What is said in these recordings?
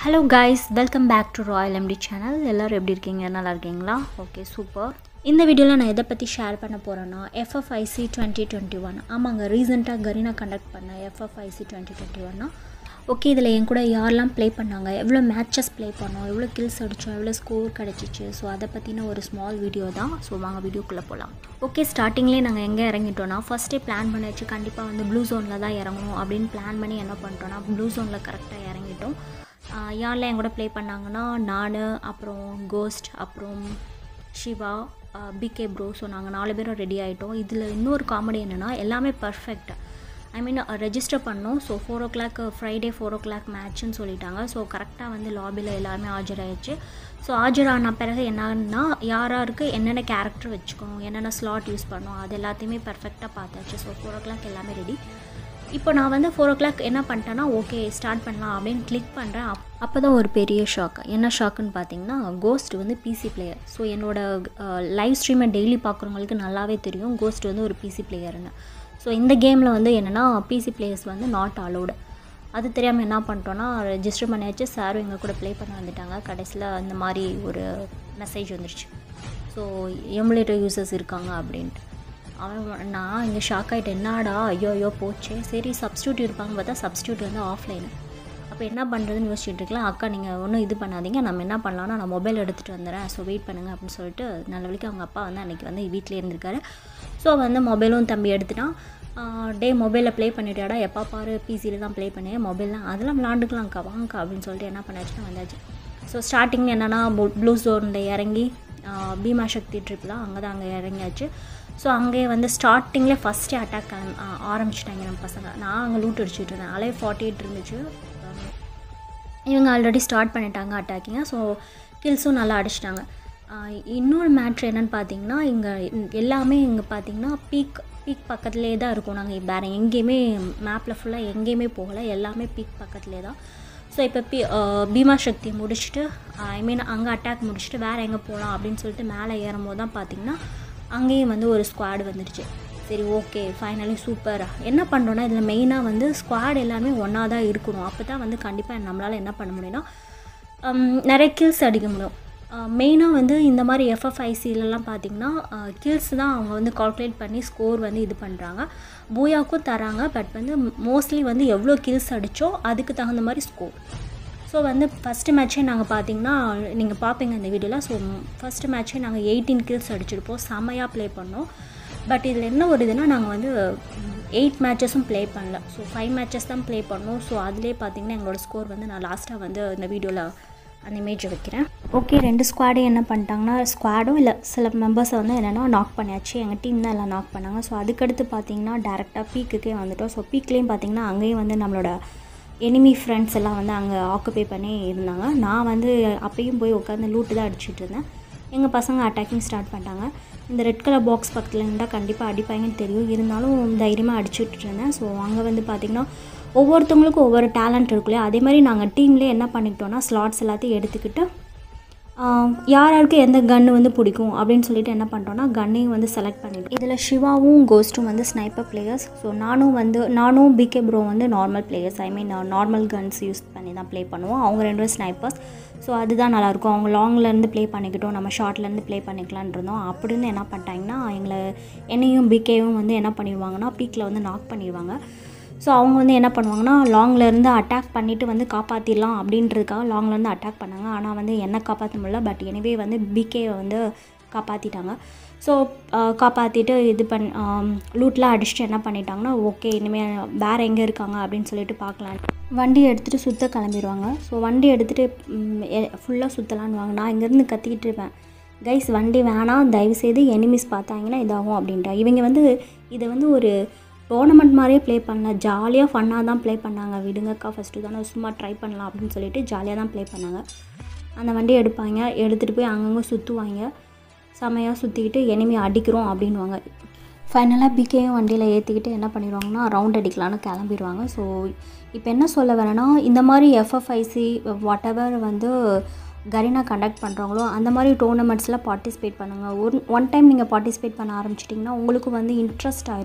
hello guys welcome back to Royal MT channel எல்லோரும் எப்படி இருக்கீங்க நல்லா இருக்கீங்களா ஓகே சூப்பர் இந்த வீடியோவில் நான் எதை பற்றி ஷேர் பண்ண போகிறேன்னா எஃப்எஃப்ஐசி டுவெண்ட்டி டுவெண்ட்டி ஒன் ஆமாங்க ரீசெண்டாக கரீனா கண்டக்ட் பண்ண எஃப்எஃப்ஐசி டுவெண்ட்டி டுவெண்ட்டி ஒன்னா ஓகே இதில் என் கூட யாரெல்லாம் ப்ளே பண்ணாங்க எவ்வளோ மேட்சஸ் ப்ளே பண்ணோம் எவ்வளோ கில்ஸ் அடித்தோம் எவ்வளோ ஸ்கோர் கிடச்சிச்சு ஸோ அதை பற்றின ஒரு ஸ்மால் வீடியோ தான் ஸோ வாங்க வீடியோக்குள்ளே போகலாம் ஓகே ஸ்டார்டிங்லேயே நாங்கள் எங்கே இறங்கிட்டோன்னா ஃபஸ்ட்டே பிளான் பண்ணி வச்சு கண்டிப்பாக வந்து ப்ளூ ஜோனில் தான் இறங்கணும் அப்படின்னு பிளான் பண்ணி என்ன பண்ணிட்டோன்னா ப்ளூ ஜோனில் கரெக்டாக இறங்கிட்டோம் ஆஹ் யாரெல்லாம் என் கூட ப்ளே பண்ணாங்கன்னா நான் அப்புறம் கோஸ்ட் அப்புறம் சிவா பிகே ப்ரோ ஸோ நாங்கள் நாலு பேரும் ரெடி ஆகிட்டோம் இதில் இன்னொரு காமெடி என்னென்னா எல்லாமே பர்ஃபெக்ட் ஐ மீன் ரெஜிஸ்டர் பண்ணோம் so four o'clock Friday four o'clock மேட்ச்னு சொல்லிட்டாங்க ஸோ கரெக்டாக வந்து லாபியில் எல்லாருமே ஆஜராகிடுச்சு ஸோ ஆஜரான பிறகு என்னன்னா யார் யாருக்கு என்னென்ன கேரக்டர் வச்சுக்கணும் என்னென்ன ஸ்லாட் யூஸ் பண்ணணும் அது எல்லாத்தையுமே பர்ஃபெக்டாக பார்த்தாச்சு ஸோ ஃபோர் ஓ கிளாக் எல்லாமே ரெடி இப்போ நான் வந்து ஃபோர் ஓ கிளாக் என்ன பண்ணிட்டேன்னா ஓகே ஸ்டார்ட் பண்ணலாம் அப்படின்னு கிளிக் பண்ணுறேன் அப் அப்போ தான் ஒரு பெரிய ஷாக் என்ன ஷாக்குன்னு பார்த்தீங்கன்னா கோஸ்ட் வந்து பிசி பிளேயர் ஸோ என்னோட லைவ் ஸ்ட்ரீமை டெய்லி பார்க்குறவங்களுக்கு நல்லாவே தெரியும் கோஸ்ட் வந்து ஒரு பிசி பிளேயர்னு ஸோ இந்த கேமில் வந்து என்னென்னா பிசி பிளேயர்ஸ் வந்து நாட் அலோடு அது தெரியாமல் என்ன பண்ணிட்டோன்னா ரெஜிஸ்டர் பண்ணியாச்சு சாரும் எங்கள் கூட ப்ளே பண்ண வந்துட்டாங்க கடைசியில் அந்த மாதிரி ஒரு மெசேஜ் வந்துருச்சு ஸோ எமுலேட்டர் யூசர்ஸ் இருக்காங்க அப்படின்ட்டு அவன் நான் இங்கே ஷாக் ஆகிட்டேன் என்னடா ஐயோ ஐயோ போச்சே சரி சப்ஸ்டியூட் இருப்பாங்க பார்த்தா சப்ஸ்டியூட் வந்து ஆஃப்லைனு அப்போ என்ன பண்ணுறதுன்னு யோசிச்சுட்டு இருக்கலாம் அக்கா நீங்கள் ஒன்றும் இது பண்ணாதீங்க நம்ம என்ன பண்ணலாம்னா நான் மொபைல் எடுத்துகிட்டு வந்துடுறேன் ஸோ வெயிட் பண்ணுங்கள் அப்படின்னு சொல்லிட்டு நல்ல வழிக்கு அவங்க அப்பா வந்து அன்றைக்கி வந்து வீட்டிலே இருந்திருக்காரு ஸோ வந்து மொபைலும் தம்பி எடுத்துட்டான் டே மொபைலில் ப்ளே பண்ணிட்டாடா எப்போ பாரு பிசியில் தான் ப்ளே பண்ணேன் மொபைல்லாம் அதெல்லாம் விளாண்டுக்கலாம்க்கா வாங்கக்கா அப்படின்னு சொல்லிட்டு என்ன பண்ணாச்சுன்னா வந்தாச்சு ஸோ ஸ்டார்டிங் என்னென்னா ப்ளூ ஜோனில் இறங்கி பீமா சக்தி ட்ரிப்லாம் அங்கே தான் அங்கே இறங்கியாச்சு ஸோ அங்கே வந்து ஸ்டார்டிங்லேயே ஃபஸ்ட்டே அட்டாக் ஆரம்பிச்சிட்டாங்க நம்ம பசங்க நான் அங்கே லூட் அடிச்சுட்டு இருந்தேன் அலைவ் ஃபார்ட்டி எயிட் இருந்துச்சு இவங்க ஆல்ரெடி ஸ்டார்ட் பண்ணிட்டாங்க அட்டாக்கிங்க ஸோ கில்ஸும் நல்லா அடிச்சிட்டாங்க இன்னொரு மேட்ரு என்னென்னு பார்த்தீங்கன்னா இங்கே எல்லாமே இங்கே பார்த்தீங்கன்னா பீக் பீக் பக்கத்துலேயே தான் இருக்கும் நாங்கள் வேறு எங்கேயுமே மேப்பில் ஃபுல்லாக எங்கேயுமே போகலை எல்லாமே பீக் பக்கத்துலேயே தான் ஸோ இப்போ பி பீமா சக்தி முடிச்சுட்டு ஐ மீன் அங்கே அட்டாக் முடிச்சுட்டு வேறு எங்கே போகலாம் அப்படின்னு சொல்லிட்டு மேலே ஏறும் போது தான் பார்த்தீங்கன்னா அங்கேயும் வந்து ஒரு ஸ்குவாடு வந்துடுச்சு சரி ஓகே ஃபைனலி சூப்பர் என்ன பண்ணுறோன்னா இதில் மெயினாக வந்து ஸ்குவாட் எல்லாருமே ஒன்றா தான் இருக்கணும் அப்போ தான் வந்து கண்டிப்பாக நம்மளால் என்ன பண்ண முடியும்னா நிறைய கில்ஸ் அடிக்க முடியும் மெயினாக வந்து இந்த மாதிரி எஃப்எஃப்ஐசிலலாம் பார்த்திங்கன்னா கில்ஸ் தான் அவங்க வந்து கால்குலேட் பண்ணி ஸ்கோர் வந்து இது பண்ணுறாங்க பூயாவுக்கும் தராங்க பட் வந்து மோஸ்ட்லி வந்து எவ்வளோ கில்ஸ் அடித்தோ அதுக்கு தகுந்த மாதிரி ஸ்கோர் ஸோ வந்து ஃபஸ்ட்டு மேட்ச்சே நாங்கள் பார்த்தீங்கன்னா நீங்கள் பார்ப்பீங்க இந்த வீடியோவில் ஸோ ஃபஸ்ட்டு மேட்ச்சே நாங்கள் எயிட்டீன் கில்ஸ் அடிச்சிருப்போம் செம்மையாக ப்ளே பண்ணோம் பட் இதில் என்ன ஒரு இதுனா நாங்கள் வந்து எயிட் மேட்சஸும் ப்ளே பண்ணல ஸோ ஃபைவ் மேட்சஸ் தான் ப்ளே பண்ணோம் ஸோ அதிலே பார்த்தீங்கன்னா எங்களோட ஸ்கோர் வந்து நான் லாஸ்ட்டாக வந்து இந்த வீடியோவில் அந்த இமேஜை வைக்கிறேன் ஓகே ரெண்டு ஸ்குவாடும் என்ன பண்ணிட்டாங்கன்னா ஸ்குவாடும் இல்லை சில மெம்பர்ஸை வந்து என்னென்னா நாக் பண்ணியாச்சு எங்கள் டீம் தான் எல்லாம் நாக் பண்ணாங்க ஸோ அதுக்கடுத்து பார்த்தீங்கன்னா டேரெக்டாக பீக்குக்கே வந்துட்டோம் ஸோ பீக்லேயும் பார்த்தீங்கன்னா அங்கேயும் வந்து நம்மளோட எனிமி ஃப்ரெண்ட்ஸ் எல்லாம் வந்து அங்கே ஆக்குப்பை பண்ணி இருந்தாங்க நான் வந்து அப்பயும் போய் உட்காந்து லூட்டு தான் அடிச்சுட்டு இருந்தேன் எங்கள் பசங்க அட்டாக்கிங் ஸ்டார்ட் பண்ணிட்டாங்க இந்த ரெட் கலர் பாக்ஸ் பக்கத்தில் இருந்தால் கண்டிப்பாக அடிப்பாங்கன்னு தெரியும் இருந்தாலும் தைரியமாக அடிச்சுட்டு இருந்தேன் ஸோ அங்கே வந்து பார்த்திங்கன்னா ஒவ்வொருத்தவங்களுக்கும் ஒவ்வொரு டேலண்ட் இருக்குல்லையா அதே மாதிரி நாங்கள் டீம்லேயே என்ன பண்ணிக்கிட்டோன்னா ஸ்லாட்ஸ் எல்லாத்தையும் எடுத்துக்கிட்டு யார் யாருக்கு எந்த கன்று வந்து பிடிக்கும் அப்படின்னு சொல்லிட்டு என்ன பண்ணுறோன்னா கன்னையும் வந்து செலக்ட் பண்ணிட்டோம் இதில் சிவாவும் கோஸ்ட்டும் வந்து ஸ்னைப்பர் பிளேயர்ஸ் ஸோ நானும் வந்து நானும் பிகே ப்ரோ வந்து normal players I mean normal guns use பண்ணி தான் ப்ளே பண்ணுவோம் அவங்க ரெண்டு பேரும் ஸ்னைப்பர்ஸ் ஸோ அதுதான் நல்லாயிருக்கும் அவங்க லாங்லேருந்து ப்ளே பண்ணிக்கிட்டோம் நம்ம ஷார்ட்லேருந்து ப்ளே பண்ணிக்கலான் இருந்தோம் அப்படின்னு என்ன பண்ணிட்டாங்கன்னா எங்களை என்னையும் பிகேவும் வந்து என்ன பண்ணிடுவாங்கன்னா பீக்கில் வந்து நாக் பண்ணிடுவாங்க ஸோ அவங்க வந்து என்ன பண்ணுவாங்கன்னா லாங்லேருந்து அட்டாக் பண்ணிவிட்டு வந்து காப்பாற்றிடலாம் அப்படின்றதுக்காக லாங்லேருந்து அட்டாக் பண்ணாங்க ஆனால் வந்து என்ன காப்பாற்ற முடியல பட் எனவே வந்து பிகே வந்து காப்பாற்றிட்டாங்க ஸோ காப்பாற்றிட்டு இது பண் லூட்லாம் அடிச்சுட்டு என்ன பண்ணிட்டாங்கன்னா ஓகே இனிமேல் வேறு எங்கே இருக்காங்க அப்படின்னு சொல்லிட்டு பார்க்கலாம் வண்டி எடுத்துகிட்டு சுற்ற கிளம்பிடுவாங்க ஸோ வண்டி எடுத்துகிட்டு ஃபுல்லாக சுற்றலான்வாங்க நான் இங்கேருந்து கத்திக்கிட்டு இருப்பேன் கைஸ் வண்டி வேணாம் தயவுசெய்து எனிமிஸ் பார்த்தாங்கன்னா இதாகும் அப்படின்ட்டா இவங்க வந்து இதை வந்து ஒரு டோர்னமெண்ட் மாதிரியே ப்ளே பண்ணல ஜாலியாக ஃபன்னாக தான் ப்ளே பண்ணாங்க விடுங்கக்கா ஃபஸ்ட்டு தானே சும்மா ட்ரை பண்ணலாம் அப்படின்னு சொல்லிட்டு ஜாலியாக தான் ப்ளே பண்ணாங்க அந்த வண்டியை எடுப்பாங்க எடுத்துகிட்டு போய் அங்கங்கே சுற்றுவாங்க செமையாக சுற்றிக்கிட்டு எனிமி அடிக்கிறோம் அப்படின்வாங்க ஃபைனலாக பிகேயும் வண்டியில் ஏற்றிக்கிட்டு என்ன பண்ணிடுவாங்கன்னா ரவுண்ட் அடிக்கலான்னு கிளம்பிடுவாங்க ஸோ இப்போ என்ன சொல்ல வரேன்னா இந்த மாதிரி எஃப்எஃப்ஐசி வாட் எவர் வந்து கரீனா கண்டக்ட் பண்ணுறாங்களோ அந்த மாதிரி டோர்னமெண்ட்ஸில் பார்ட்டிசிபேட் பண்ணுங்கள் ஒன் ஒன் டைம் நீங்கள் பார்ட்டிசிபேட் பண்ண ஆரம்பிச்சிட்டிங்கன்னா உங்களுக்கு வந்து இன்ட்ரெஸ்ட் ஆயிரும்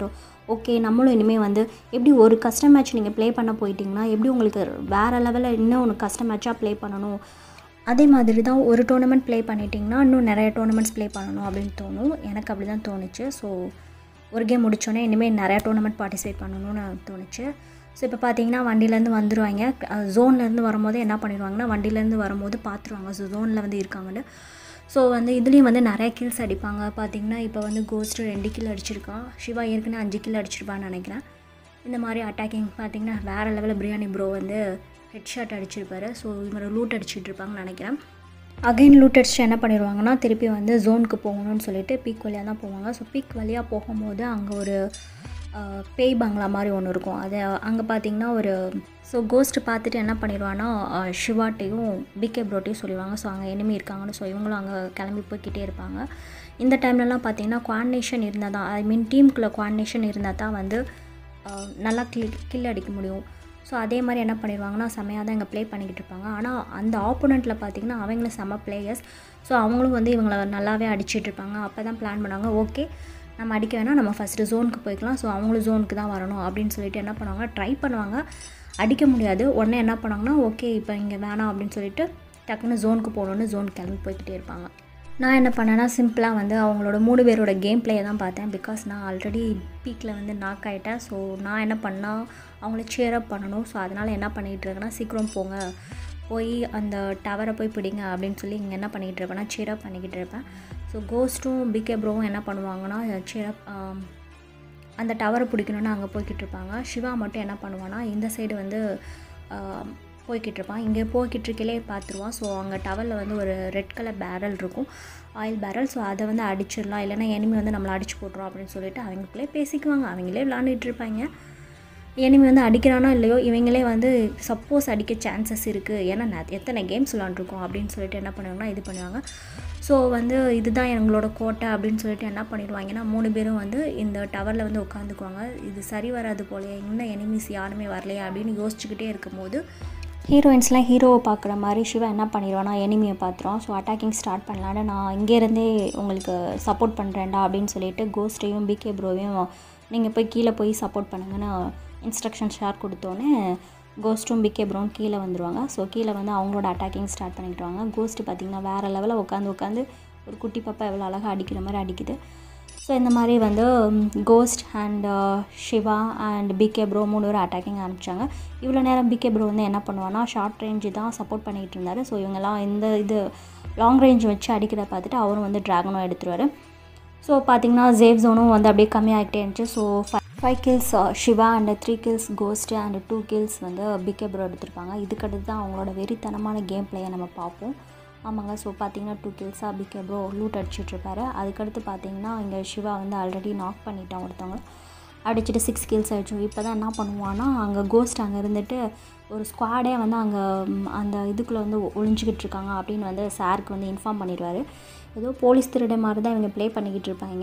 ஓகே நம்மளும் இனிமேல் வந்து எப்படி ஒரு கஸ்டம் மேட்ச் நீங்கள் ப்ளே பண்ண போயிட்டீங்கன்னா எப்படி உங்களுக்கு வேறு லெவலில் இன்னும் ஒன்று கஸ்டம் மேட்சாக ப்ளே பண்ணணும் அதே மாதிரி தான் ஒரு டோர்னமெண்ட் ப்ளே பண்ணிட்டிங்கன்னா இன்னும் நிறைய டோர்னமெண்ட்ஸ் ப்ளே பண்ணணும் அப்படின்னு தோணும் எனக்கு அப்படி தான் தோணுச்சு ஸோ ஒரு கேம் முடிச்சோடனே இனிமேல் நிறையா டோர்னமெண்ட் பார்ட்டிசிபேட் பண்ணணும்னு தோணுச்சு ஸோ இப்போ பார்த்தீங்கன்னா வண்டியிலேருந்து வந்துடுவாங்க ஜோன்லேருந்து வரும்போது என்ன பண்ணிடுவாங்கன்னா வண்டியிலேருந்து வரும்போது பார்த்துருவாங்க ஸோ ஜோனில் வந்து இருக்காங்கன்னு ஸோ வந்து இதுலேயும் வந்து நிறைய கில்ஸ் அடிப்பாங்க பார்த்தீங்கன்னா இப்போ வந்து கோஸ்ட் ரெண்டு கில் அடிச்சிருக்கான் சிவா ஏற்கனவே அஞ்சு கில் அடிச்சிருப்பான்னு நினைக்கிறேன் இந்த மாதிரி அட்டாக்கிங் பார்த்தீங்கன்னா வேறு லெவலில் பிரியாணி ப்ரோ வந்து ஹெட் ஷாட் அடிச்சிருப்பாரு ஸோ இவரை லூட் அடிச்சிட்டு இருப்பாங்கன்னு நினைக்கிறேன் அகைன் லூட் அடிச்சு என்ன பண்ணிடுவாங்கன்னா திருப்பி வந்து ஜோனுக்கு போகணும்னு சொல்லிட்டு பீக் வழியாக தான் போவாங்க ஸோ பீக் வழியாக போகும்போது அங்கே ஒரு ஆஹ், பேய் பங்களா மாதிரி ஒன்று இருக்கும் அது அங்கே பார்த்தீங்கன்னா ஒரு ஸோ கோஸ்ட் பார்த்துட்டு என்ன பண்ணிடுவான்னா ஆஹ், சிவாட்டையும் பிகே ப்ரோட்டையும் சொல்லிடுவாங்க ஸோ அங்கே enemy இருக்காங்கன்னு ஸோ இவங்களும் அங்கே கிளம்பி போய்க்கிட்டே இருப்பாங்க இந்த டைம்லலாம் பார்த்தீங்கன்னா குவாடினேஷன் இருந்தால் தான் ஐ மீன் டீமுக்குள்ளே குவாடினேஷன் இருந்தால் தான் வந்து ஆஹ், நல்லா கில் கில் அடிக்க முடியும் ஸோ அதே மாதிரி என்ன பண்ணிடுவாங்கன்னா செம்மையாக தான் இங்கே ப்ளே பண்ணிக்கிட்டு இருப்பாங்க ஆனால் அந்த ஆப்போனண்ட்டில் பார்த்தீங்கன்னா அவங்களும் செம்ம பிளேயர்ஸ் ஸோ அவங்களும் வந்து இவங்களை நல்லாவே அடிச்சிட்டு இருப்பாங்க அப்போ தான் பிளான் பண்ணாங்க ஓகே நம்ம அடிக்க வேணாம் நம்ம ஃபஸ்ட்டு ஜோனுக்கு போய்க்கலாம் ஸோ அவங்களும் ஜோனுக்கு தான் வரணும் அப்படின்னு சொல்லிட்டு என்ன பண்ணுவாங்க ட்ரை பண்ணுவாங்க அடிக்க முடியாது உடனே என்ன பண்ணாங்கன்னா ஓகே இப்போ இங்கே வேணாம் அப்படின்னு சொல்லிட்டு டக்குன்னு ஜோனுக்கு போகணுன்னு ஜோன் கிளம்பி போய்கிட்டே இருப்பாங்க நான் என்ன பண்ணேன்னா சிம்பிளாக வந்து அவங்களோட மூணு பேரோட கேம் பிளேயை தான் பார்த்தேன் பிகாஸ் நான் ஆல்ரெடி பீக்கில் வந்து நாக் ஆகிட்டேன் ஸோ நான் என்ன பண்ணால் அவங்கள cheer up பண்ணணும் ஸோ அதனால் என்ன பண்ணிகிட்டு இருக்கேன்னா சீக்கிரம் போங்க போய் அந்த டவரை போய் பிடிங்க அப்படின்னு சொல்லி இங்கே என்ன பண்ணிகிட்டு இருப்பேன்னா cheer up பண்ணிக்கிட்டு இருப்பேன் ஸோ கோஸ்ட்டும் பிகே ப்ரோவும் என்ன பண்ணுவாங்கன்னா cheer up ஆம், அந்த டவரை பிடிக்கணுன்னு அங்கே போய்கிட்டு இருப்பாங்க சிவா மட்டும் என்ன பண்ணுவான்னா இந்த சைடு வந்து ஆஹ், போய்கிட்டு இருப்பான் இங்கே போய்கிட்டு இருக்கையிலே பார்த்துருவான் ஸோ அங்கே டவரில் வந்து ஒரு ரெட் கலர் பேரல் இருக்கும் ஆயில் பேரல் ஸோ அதை வந்து அடிச்சிடலாம் இல்லைன்னா enemy வந்து நம்மளை அடிச்சு போட்டுரும் அப்படின்னு சொல்லிட்டு அவங்களுக்குள்ளே பேசிக்குவாங்க அவங்களே விளாண்டுட்டு இருப்பாங்க enemy வந்து அடிக்கிறானோ இல்லையோ இவங்களே வந்து சப்போஸ் அடிக்க சான்சஸ் இருக்குது ஏன்னா நெ- எத்தனை கேம்ஸ் விளாண்டுருக்கோம் அப்படின்னு சொல்லிட்டு என்ன பண்ணுவாங்கன்னா இது பண்ணுவாங்க ஸோ வந்து இதுதான் எங்களோட கோட்டை அப்படின்னு சொல்லிட்டு என்ன பண்ணிடுவாங்கன்னா மூணு பேரும் வந்து இந்த டவரில் வந்து உட்காந்துக்குவாங்க இது சரி வராது போலயே இன்னும் எனிமீஸ் யாருமே வரலையா அப்படின்னு யோசிச்சுக்கிட்டே இருக்கும்போது ஹீரோயின்ஸ்லாம் ஹீரோவை பார்க்குற மாதிரி சிவா என்ன பண்ணிடுவானா எனிமியை பார்த்துருவோம் ஸோ அட்டாக்கிங் ஸ்டார்ட் பண்ணலான்னு நான் இங்கேருந்தே உங்களுக்கு சப்போர்ட் பண்ணுறேன்டா அப்படின்னு சொல்லிட்டு கோஸ்ட்டையும் பிகே ப்ரோவையும் நீங்கள் போய் கீழே போய் சப்போர்ட் பண்ணுங்கன்னு இன்ஸ்ட்ரக்ஷன் ஷேர் கொடுத்தோன்னே கோஸ்ட்டும் பிகே ப்ரோவும் கீழே வந்துடுவாங்க ஸோ கீழே வந்து அவங்களோட அட்டாக்கிங் ஸ்டார்ட் பண்ணிக்கிட்டுவாங்க கோஸ்ட் பார்த்திங்கன்னா வேறு லெவலில் உட்காந்து உட்காந்து ஒரு குட்டி பாப்பா எவ்வளோ அழகாக அடிக்கிற மாதிரி அடிக்குது ஸோ இந்த மாதிரி வந்து Ghost and Shiva and PK bro மூணு பேரும் அட்டாக்கிங் ஆரம்பித்தாங்க இவ்வளோ நேரம் பிகே ப்ரோ வந்து என்ன பண்ணுவான்னா ஷார்ட் ரேஞ்சு தான் சப்போர்ட் பண்ணிகிட்டு இருந்தார் ஸோ இவங்கெல்லாம் இந்த இது லாங் ரேஞ்ச் வச்சு அடிக்கிறத பார்த்துட்டு அவரும் வந்து ட்ராகனும் எடுத்துருவார் ஸோ பார்த்தீங்கன்னா ஜேவ் ஜோனும் வந்து அப்படியே கம்மியாகிட்டே இருந்துச்சு so five kills Shiva and three kills Ghost and two kills வந்து பிகே ப்ரோ எடுத்திருப்பாங்க இதுக்கடுத்து தான் அவங்களோட வெறித்தனமான கேம் பிளேயை நம்ம பார்ப்போம் ஆமாங்க ஸோ பார்த்தீங்கன்னா டூ கில்ஸாக பிகே ப்ரோ லூட் அடிச்சிட்ருப்பாரு அதுக்கடுத்து பார்த்தீங்கன்னா இங்கே சிவா வந்து ஆல்ரெடி நாக் பண்ணிட்டான் ஒருத்தவங்க அடிச்சுட்டு சிக்ஸ் கில்ஸ் ஆகிடுச்சு இப்போ தான் என்ன பண்ணுவான்னா அங்கே கோஸ்ட் அங்கே இருந்துட்டு ஒரு ஸ்குவாடே வந்து அங்கே ம், அந்த இதுக்குள்ளே வந்து ஒளிஞ்சிக்கிட்டு இருக்காங்க அப்படின்னு வந்து சாருக்கு வந்து இன்ஃபார்ம் பண்ணிடுவார் ஏதோ போலீஸ் திருட மாதிரி தான் இவங்க ப்ளே பண்ணிக்கிட்டு இருப்பாங்க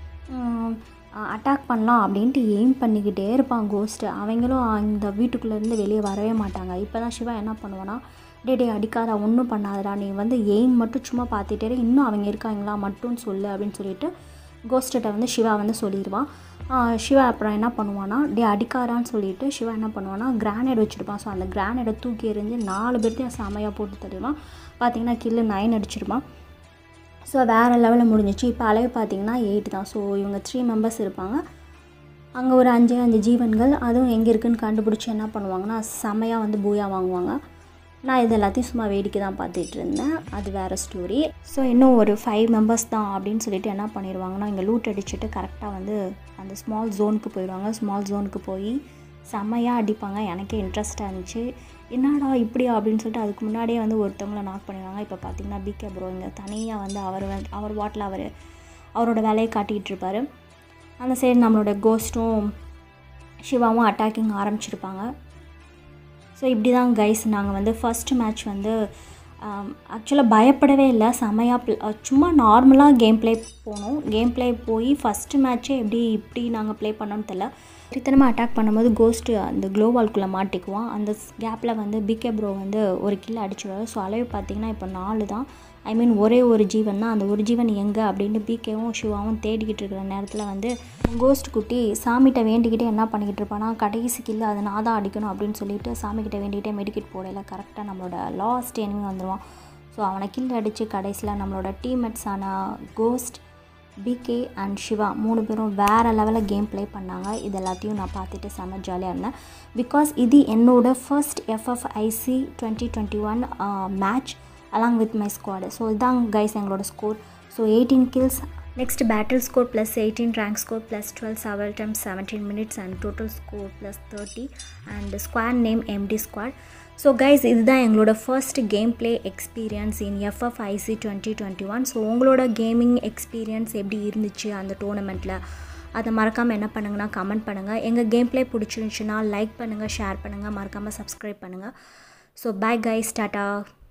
அட்டாக் பண்ணலாம் அப்படின்ட்டு எய்ம் பண்ணிக்கிட்டே இருப்பான் கோஸ்ட்டு அவங்களும் அந்த வீட்டுக்குள்ளேருந்து வெளியே வரவே மாட்டாங்க இப்போ தான் சிவா என்ன பண்ணுவான்னா டே டே அடிக்காதா ஒன்றும் பண்ணாதடா நீ வந்து எய்ம் மட்டும் சும்மா பார்த்துட்டே இரு, இன்னும் அவங்க இருக்காங்களா மட்டும் சொல்லு அப்படின்னு சொல்லிட்டு கோஸ்ட்டிட்ட வந்து சிவா வந்து சொல்லிடுவான் ஆஹ் சிவா அப்புறம் என்ன பண்ணுவான்னா டே அடிக்காரான்னு சொல்லிட்டு சிவா என்ன பண்ணுவான்னா கிரானைட் வச்சுருப்பான் ஸோ அந்த கிரானைடை தூக்கி எறிஞ்சு நாலு பேர்த்தையும் செமையாக போட்டு தருவான் பார்த்தீங்கன்னா கில்லு நைன் அடிச்சிருப்பான் ஸோ வேறு லெவலில் முடிஞ்சிச்சு இப்போ அளவு பார்த்தீங்கன்னா எயிட் தான் ஸோ இவங்க த்ரீ மெம்பர்ஸ் இருப்பாங்க அங்கே ஒரு அஞ்சு அஞ்சு ஜீவன்கள் அதுவும் எங்கே இருக்குன்னு கண்டுபிடிச்சி என்ன பண்ணுவாங்கன்னா செமையாக வந்து பூயா வாங்குவாங்க நான் இது எல்லாத்தையும் சும்மா வேடிக்கை தான் பார்த்துட்டு இருந்தேன் அது வேறு ஸ்டோரி ஸோ இன்னும் ஒரு ஃபைவ் மெம்பர்ஸ் தான் அப்படின்னு சொல்லிட்டு என்ன பண்ணிடுவாங்கன்னா இங்கே லூட் அடிச்சுட்டு கரெக்டாக வந்து அந்த ஸ்மால் ஜோனுக்கு போயிடுவாங்க ஸ்மால் ஜோனுக்கு போய் செம்மையாக அடிப்பாங்க எனக்கே இன்ட்ரெஸ்ட்டாக இருந்துச்சு என்னடா இப்படியா அப்படின்னு சொல்லிட்டு அதுக்கு முன்னாடியே வந்து ஒருத்தவங்கள நாக் பண்ணிடுவாங்க இப்போ பார்த்தீங்கன்னா பிகே ப்ரோ இங்கே தனியாக வந்து அவர் வந்து அவர் வாட்டில் அவர் அவரோட வேலையை காட்டிகிட்டு இருப்பாரு அந்த சைடு நம்மளோட கோஸ்ட்டும் சிவாவும் அட்டாக்கிங் ஆரம்பிச்சிருப்பாங்க ஸோ இப்படி தான் கைஸ் நாங்கள் வந்து ஃபர்ஸ்ட் மேட்ச் வந்து ஆக்சுவலாக பயப்படவே இல்லை செமையாக சும்மா நார்மலாக கேம் ப்ளே போனோம் கேம் ப்ளே போய் ஃபஸ்ட்டு மேட்ச்சே எப்படி இப்படி நாங்கள் ப்ளே பண்ணோன்னு தெரில திருத்தனமாக அட்டாக் பண்ணும்போது கோஸ்ட்டு அந்த க்ளோ வால்குள்ளே மாட்டிக்குவான் அந்த கேப்பில் வந்து பிகே ப்ரோ வந்து ஒரு கில் அடிச்சிடுவார் ஸோ அளவு பார்த்தீங்கன்னா இப்போ நாலு தான் ஐ மீன் ஒரே ஒரு ஜீவன் தான் அந்த ஒரு ஜீவன் எங்கே அப்படின்னு பிகேவும் சிவாவும் தேடிக்கிட்டு இருக்கிற நேரத்தில் வந்து கோஸ்ட் குட்டி சாமிகிட்ட வேண்டிக்கிட்டே என்ன பண்ணிக்கிட்டு இருப்பானா கடைசி கில் அதை நான் தான் அடிக்கணும் அப்படின்னு சொல்லிட்டு சாமிக்கிட்ட வேண்டிக்கிட்டே மெடிக்கெட் போடையில கரெக்டாக நம்மளோட லாஸ்ட் எனிமி வந்துடுவான் ஸோ அவனை கில் அடித்து கடைசியில் நம்மளோட டீம்மேட்ஸான கோஸ்ட் பிகே அண்ட் சிவா மூணு பேரும் வேறு லெவலில் கேம் ப்ளே பண்ணாங்க இது எல்லாத்தையும் நான் பார்த்துட்டு செம்ம ஜாலியாக இருந்தேன் பிகாஸ் இது என்னோட first FFIC twenty twenty one match along with my squad so இதான் கைஸ் எங்களோட score so eighteen kills next battle score plus eighteen rank score plus twelve seven times seventeen minutes and total score plus thirty and squad name empty squad so guys இதுதான் எங்களோட first game play experience in FFIC twenty twenty one so உங்களோட gaming experience எப்படி இருந்துச்சு அந்த டோர்னமெண்ட்டில் அதை மறக்காமல் என்ன பண்ணுங்கன்னா கமெண்ட் பண்ணுங்கள் எங்கள் கேம் ப்ளே பிடிச்சிருந்துச்சுன்னா லைக் பண்ணுங்கள் ஷேர் பண்ணுங்கள் மறக்காமல் சப்ஸ்கிரைப் பண்ணுங்கள் ஸோ பை கைஸ் டாட்டா